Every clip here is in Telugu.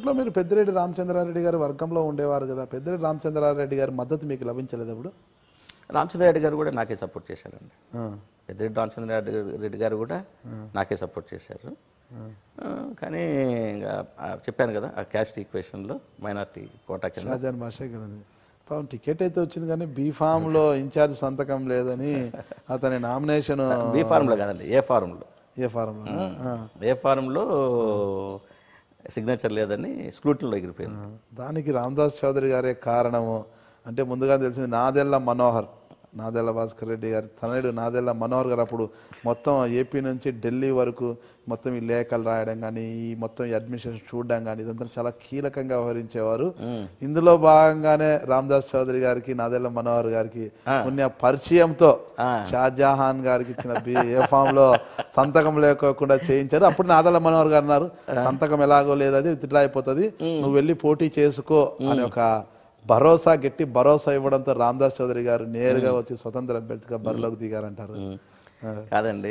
అప్పట్లో మీరు పెద్దిరెడ్డి రామచంద్రారెడ్డి గారి వర్గంలో ఉండేవారు కదా పెద్దిరెడ్డి రామచంద్రారెడ్డి గారి మద్దతు మీకు లభించలేదు అప్పుడు రామచంద్రారెడ్డి గారు కూడా నాకే సపోర్ట్ చేశారండి ఆ. పెద్దిరెడ్డి రామచంద్రారెడ్డి రెడ్డి గారు కూడా నాకే సపోర్ట్ చేశారు ఆ, కానీ ఇంకా ఆ చెప్పాను కదా ఆ క్యాస్ట్ ఈక్వేషన్లో మైనార్టీ కోటా కింద షాజాన్ భాషే ఉంది పాపం టికెట్ అయితే వచ్చింది కానీ బీ ఫామ్ లో ఇన్ఛార్జ్ సంతకం లేదని అతని నామినేషన్ బి ఫారంలో కాదండి ఏ ఫారంలో ఏ ఫారంలో ఏ ఫారంలో సిగ్నేచర్ లేదని స్క్రూటిన్లో ఎగిరిపోయింది దానికి రామదాస్ చౌదరి గారే కారణము అంటే ముందుగా తెలిసింది నాదెల్ల మనోహర్ నాదెల్ల భాస్కర్ రెడ్డి గారి తనయుడు నాదెల్ల మనోహర్ గారు అప్పుడు మొత్తం ఏపీ నుంచి ఢిల్లీ వరకు మొత్తం ఈ లేఖలు రాయడం కానీ ఈ మొత్తం ఈ అడ్మిషన్ చూడడం కానీ ఇదంతా చాలా కీలకంగా వ్యవహరించేవారు ఇందులో భాగంగానే రామదాస్ చౌదరి గారికి నాదెల్ల మనోహర్ గారికి ఉన్న పరిచయంతో షాజహాన్ గారికి ఇచ్చిన బి- ఏ ఫామ్ లో సంతకం లేకోకుండా చేయించారు అప్పుడు నాదెల్ల మనోహర్ గారు అన్నారు సంతకం ఎలాగో లేదు అది విత్డ్రా అయిపోతుంది నువ్వు వెళ్ళి పోటీ చేసుకో అని ఒక భరోసా గట్టి భరోసా ఇవ్వడంతో రామదాస్ చౌదరి గారు నేరుగా వచ్చి స్వతంత్ర అభ్యర్థిగా బరిలోకి దిగారంటారు ఆ, కాదండి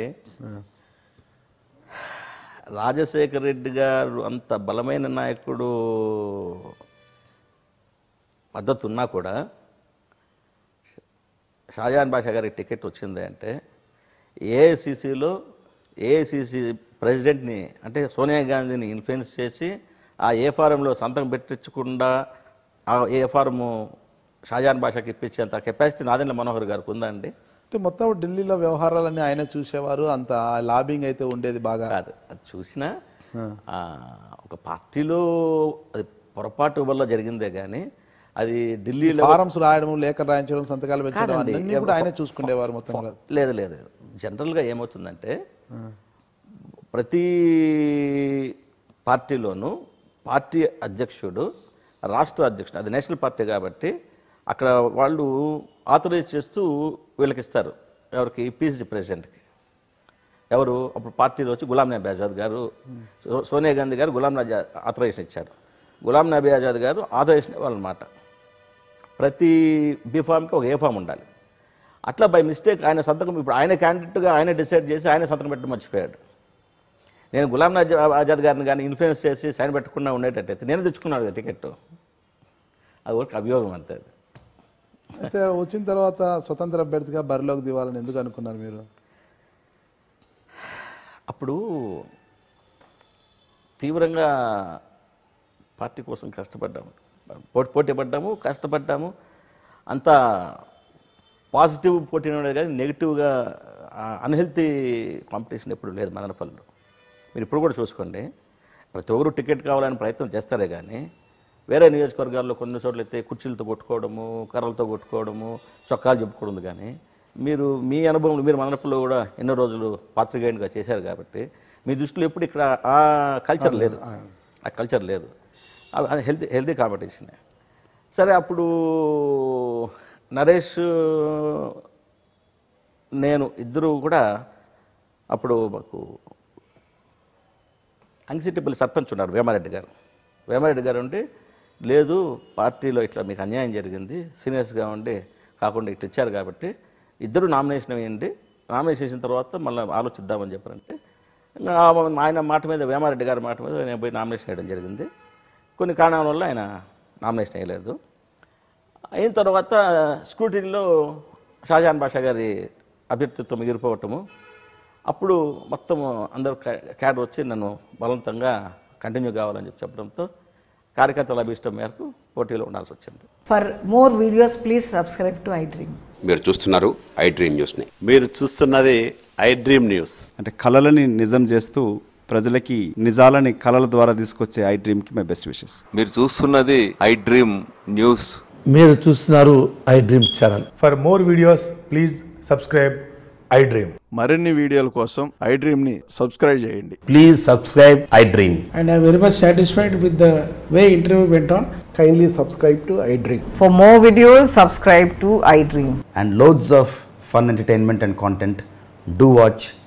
రాజశేఖర రెడ్డి గారు అంత బలమైన నాయకుడు మద్దతు ఉన్నా కూడా షాజహాన్ బాషా గారికి టికెట్ వచ్చింది అంటే ఏఐసిసిలో ఏఐసిసి ప్రెసిడెంట్ని అంటే సోనియా గాంధీని ఇన్ఫ్లుయెన్స్ చేసి ఆ ఏ ఫారంలో సంతకం పెట్టించకుండా ఆ ఏ ఫారము షాజహాన్ బాషాకి ఇప్పించేంత కెపాసిటీ నాదెండ్ల మనోహర్ గారికి ఉందా అండి అంటే మొత్తం ఢిల్లీలో వ్యవహారాలన్నీ ఆయన చూసేవారు అంత లాబింగ్ అయితే ఉండేది బాగా కాదు అది చూసినా ఆ, ఒక పార్టీలో అది పొరపాటు వల్ల జరిగిందే కానీ అది ఢిల్లీలో ఫారమ్స్ రాయడం లేఖ రాయించడం సంతకాలు పెట్టడం కాదండి. అన్నీ కూడా ఆయనే చూసుకునేవారు మొత్తం కూడా. లేదు లేదు లేదు. జనరల్గా ఏమవుతుందంటే ప్రతి పార్టీలోనూ పార్టీ అధ్యక్షుడు రాష్ట్ర అధ్యక్షుడు అది నేషనల్ పార్టీ కాబట్టి అక్కడ వాళ్ళు ఆథరైజ్ చేస్తూ వీళ్ళకి ఇస్తారు ఎవరికి పీసీసీ ప్రెసిడెంట్కి ఎవరు అప్పుడు పార్టీలో వచ్చి గులాం నబీ ఆజాద్ గారు సో- సోనియా గాంధీ గారు గులాం నబీ ఆథరైజేషన్ ఇచ్చారు గులాం నబీ ఆజాద్ గారు ఆథరైజేషన్ ఇవ్వాలన్నమాట ప్రతి బీఫామ్కి ఒక ఏ ఫామ్ ఉండాలి అట్లా బై మిస్టేక్ ఆయన సంతకం ఇప్పుడు ఆయన క్యాండిడేట్గా ఆయన డిసైడ్ చేసి ఆయన సంతకం పెట్టడం మర్చిపోయాడు నేను గులాం నబీ ఆజాద్ గారిని కానీ ఇన్ఫ్లుయెన్స్ చేసి సైన్ పెట్టకుండా ఉండేటట్టయితే నేను తెచ్చుకున్నాడు కదా టికెట్ అది ఒక అభియోగం అంతే అది. అయితే వచ్చిన తర్వాత స్వతంత్ర అభ్యర్థిగా బరిలోకి దివాలని ఎందుకు అనుకున్నారు మీరు అప్పుడు తీవ్రంగా పార్టీ కోసం కష్టపడ్డాము పోటీ పోటీ పడ్డాము కష్టపడ్డాము అంతా పాజిటివ్ పోటీ ఉండేది కానీ నెగిటివ్గా అన్హెల్తీ కాంపిటీషన్ ఎప్పుడు లేదు మదనపల్లిలో మీరు ఇప్పుడు కూడా చూసుకోండి ప్రతి ఒక్కరు టికెట్ కావాలని ప్రయత్నం చేస్తారే కానీ వేరే నియోజకవర్గాల్లో కొన్ని చోట్ల అయితే కుర్చీలతో కొట్టుకోవడము కర్రలతో కొట్టుకోవడము చొక్కాలు చెప్పుకోవడం కానీ మీరు మీ అనుభవం మీరు మదనపల్లిలో కూడా ఎన్నో రోజులు పాత్రికేయునిగా చేశారు కాబట్టి మీ దృష్టిలో ఎప్పుడు ఇక్కడ ఆ కల్చర్ లేదు ఆ కల్చర్ లేదు అది- అది హెల్తీ హెల్తీ కాంపిటీషనే సరే అప్పుడు నరేష్ నేను ఇద్దరు కూడా అప్పుడు మాకు అంగిసిట్టిపల్లి సర్పంచ్ ఉన్నారు వేమారెడ్డి గారు వేమారెడ్డి గారు ఉండి లేదు పార్టీలో ఇట్లా మీకు అన్యాయం జరిగింది సీనియర్స్గా ఉండి కాకుండా ఇటు ఇచ్చారు కాబట్టి ఇద్దరు నామినేషన్ వేయండి నామినేషన్ చేసిన తర్వాత మళ్ళీ ఆలోచిద్దామని చెప్పారంటే ఇంకా ఆయన మాట మీద వేమారెడ్డి గారి మాట మీద నేను పోయి నామినేషన్ వేయడం జరిగింది కొన్ని కారణాల వల్ల ఆయన నామినేషన్ వేయలేదు అయిన తర్వాత స్క్రూటినీలో షాజహాన్ బాషా గారి అభ్యర్థిత్వం ఎగిరిపోవటము అప్పుడు మొత్తం అందరూ క్యాడర్ వచ్చి నన్ను బలవంతంగా కంటిన్యూ కావాలని చెప్పి చెప్పడంతో కార్యకర్తల అభిష్టం మేరకు పోటీలో ఉండాల్సి వచ్చింది For more videos, please subscribe to iDream. మీరు చూస్తున్నారు ఐ డ్రీమ్ న్యూస్ని మీరు చూస్తున్నది ఐ డ్రీమ్ న్యూస్ అంటే కళలని నిజం చేస్తూ ప్రజలకి నిజాలని కళల ద్వారా తీసుకొచ్చే ఐ డ్రీమ్కి మై బెస్ట్ విషెస్ మీరు చూస్తున్నది ఐ డ్రీమ్ న్యూస్ మీరు చూస్తున్నారు iDream channel For more videos, please subscribe iDream. మరిన్ని వీడియోల కోసం ఐ డ్రీమ్ ని సబ్స్క్రైబ్ చేయండి please subscribe iDream and I'm very much satisfied with the way interview went on. Kindly subscribe to iDream. For more videos, subscribe to iDream. and loads of fun entertainment and content, do watch